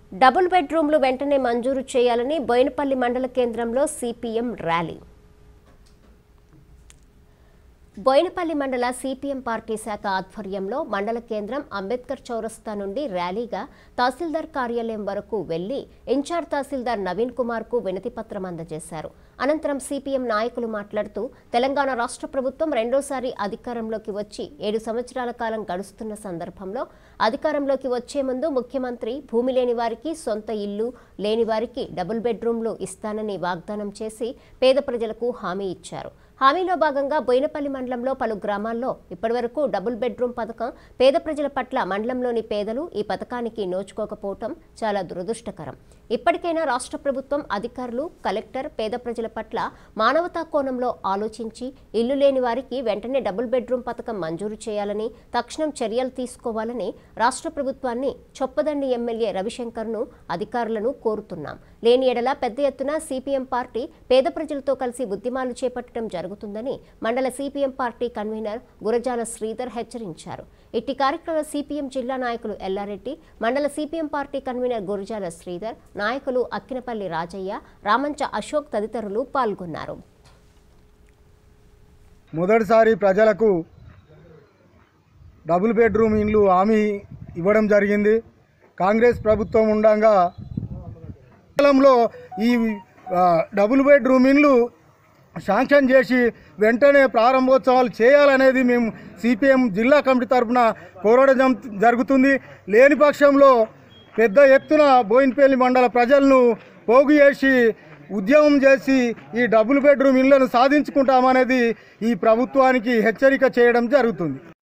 double బెడ్రూమ్లు వెంటనే మంజూరు చేయాలని బోయినపల్లి మండల కేంద్రంలో సిపిఎం ర్యాలీ బోయినపల్లి మండల సిపిఎం పార్టీ శాఖ ఆధ్వర్యంలో మండల కేంద్రం అంబేద్కర్ చౌరస్తా నుండి ర్యాలీగా తహసీల్దార్ కార్యాలయం వరకు వెళ్లి ఇన్ఛార్జ్ తహసీల్దార్ నవీన్ కుమార్ కు వినతి పత్రం అందజేశారు అనంతరం సిపిఎం నాయకులు మాట్లాడుతూ తెలంగాణ రాష్ట్ర ప్రభుత్వం రెండోసారి అధికారంలోకి వచ్చి ఏడు సంవత్సరాల కాలం గడుస్తున్న సందర్భంలో అధికారంలోకి వచ్చే ముందు ముఖ్యమంత్రి భూమి లేని వారికి సొంత ఇల్లు లేని వారికి డబుల్ బెడ్రూమ్లు ఇస్తానని వాగ్దానం చేసి పేద ప్రజలకు హామీ ఇచ్చారు హామీలో భాగంగా బోయినపల్లి మండలంలో పలు గ్రామాల్లో ఇప్పటివరకు డబుల్ బెడ్రూమ్ పథకం పేద ప్రజల పట్ల మండలంలోని పేదలు ఈ పథకానికి నోచుకోకపోవటం చాలా దురదృష్టకరం ఇప్పటికైనా రాష్ట్ర ప్రభుత్వం అధికారులు కలెక్టర్ పేద ప్రజల పట్ల మానవతా కోణంలో ఆలోచించి ఇల్లు లేని వారికి వెంటనే డబుల్ బెడ్రూమ్ పథకం మంజూరు చేయాలని తక్షణం చర్యలు తీసుకోవాలని రాష్ట్ర ప్రభుత్వాన్ని చొప్పదండి ఎమ్మెల్యే రవిశంకర్ను అధికారులను కోరుతున్నాం లేని ఎడల పెద్ద ఎత్తున సిపిఎం పార్టీ పేద ప్రజలతో కలిసి ఉద్యమాలు చేపట్టడం జరుగుతుందని మండల CPM party convener Gurajala Sridhar హెచ్చరించారు ఇట్టి కార్యక్రమంలో సిపిఎం జిల్లా నాయకులు ఎల్లారెడ్డి మండల CPM party convener Gurajala Sridhar నాయకులు అక్కినపల్లి రాజయ్య రామంచ అశోక్ తదితరులు పాల్గొన్నారు మొదటిసారి ప్రజలకు డబుల్ బెడ్రూమ్ ఇండ్లు హామీ ఇవ్వడం జరిగింది కాంగ్రెస్ ప్రభుత్వం ఉండగా కాలంలో ఈ ఆ, డబుల్ బెడ్రూమ్ ఇండ్లు శాంక్షన్ చేసి వెంటనే ప్రారంభోత్సవాలు చేయాలనేది మేము సిపిఎం జిల్లా కమిటీ తరఫున కోరడం జరుగుతుంది లేని పక్షంలో పెద్ద ఎత్తున బోయినపల్లి మండల ప్రజలను పోగు చేసి ఉద్యమం చేసి ఈ డబుల్ బెడ్రూమ్ ఇళ్లను సాధించుకుంటామనేది ఈ ప్రభుత్వానికి హెచ్చరిక చేయడం జరుగుతుంది